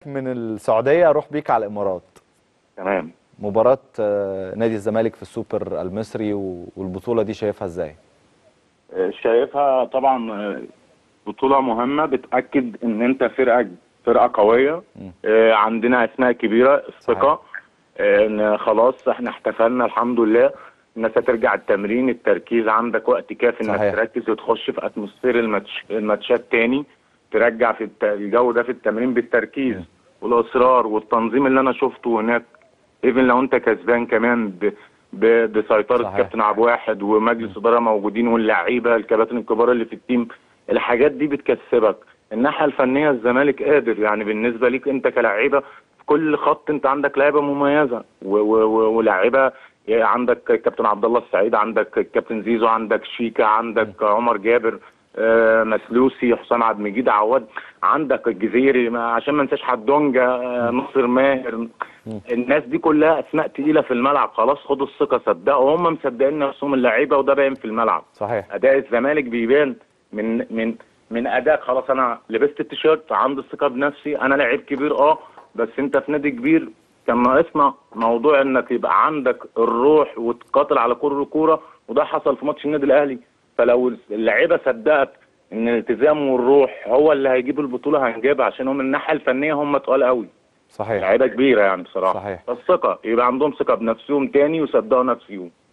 من السعوديه اروح بيك على الامارات تمام مباراه آه، نادي الزمالك في السوبر المصري و- والبطوله دي شايفها ازاي آه، شايفها طبعا آه، بطولة مهمة بتأكد إن أنت فرقة فرقة قوية آه، عندنا أسماء كبيرة الثقة آه، إن خلاص إحنا احتفلنا الحمد لله الناس هترجع التمرين التركيز عندك وقت كافي إنك صحيح. تركز وتخش في أتموسفير الماتش الماتشات تاني ترجع في الت- الجو ده في التمرين بالتركيز والإصرار والتنظيم اللي أنا شفته هناك ايفن لو أنت كسبان كمان ب... ب- بسيطرة صحيح. كابتن عبد واحد ومجلس إدارة موجودين واللعيبة الكباتن الكبار اللي في التيم الحاجات دي بتكسبك الناحية الفنية الزمالك قادر يعني بالنسبة ليك انت كلاعيبة في كل خط انت عندك لعيبة مميزة و- و- و- ولاعيبة يعني عندك كابتن عبد الله السعيد عندك كابتن زيزو عندك شيكا عندك عمر جابر آه، مسلوسي حسام عبد المجيد عواد عندك الجزيري ما- عشان ما انساش حدونجا آه، ناصر ماهر الناس دي كلها اسماء تقيله في الملعب خلاص خدوا الثقه صدقوا هم مصدقين نفسهم اللعيبه وده باين في الملعب صحيح اداء الزمالك بيبان من من من اداء خلاص انا لبست التيشيرت عندي الثقه بنفسي انا لعيب كبير اه بس انت في نادي كبير كان ناقصنا موضوع انك يبقى عندك الروح وتقاتل على كل كوره وده حصل في ماتش النادي الاهلي فلو اللعيبه صدقت ان الالتزام والروح هو اللي هيجيب البطوله هنجيبها عشان هم من الناحيه الفنيه هم تقال قوي صحيح لعيبه كبيره يعني بصراحه صحيح. فالثقه يبقى عندهم ثقه بنفسهم تاني ويصدقوا نفسهم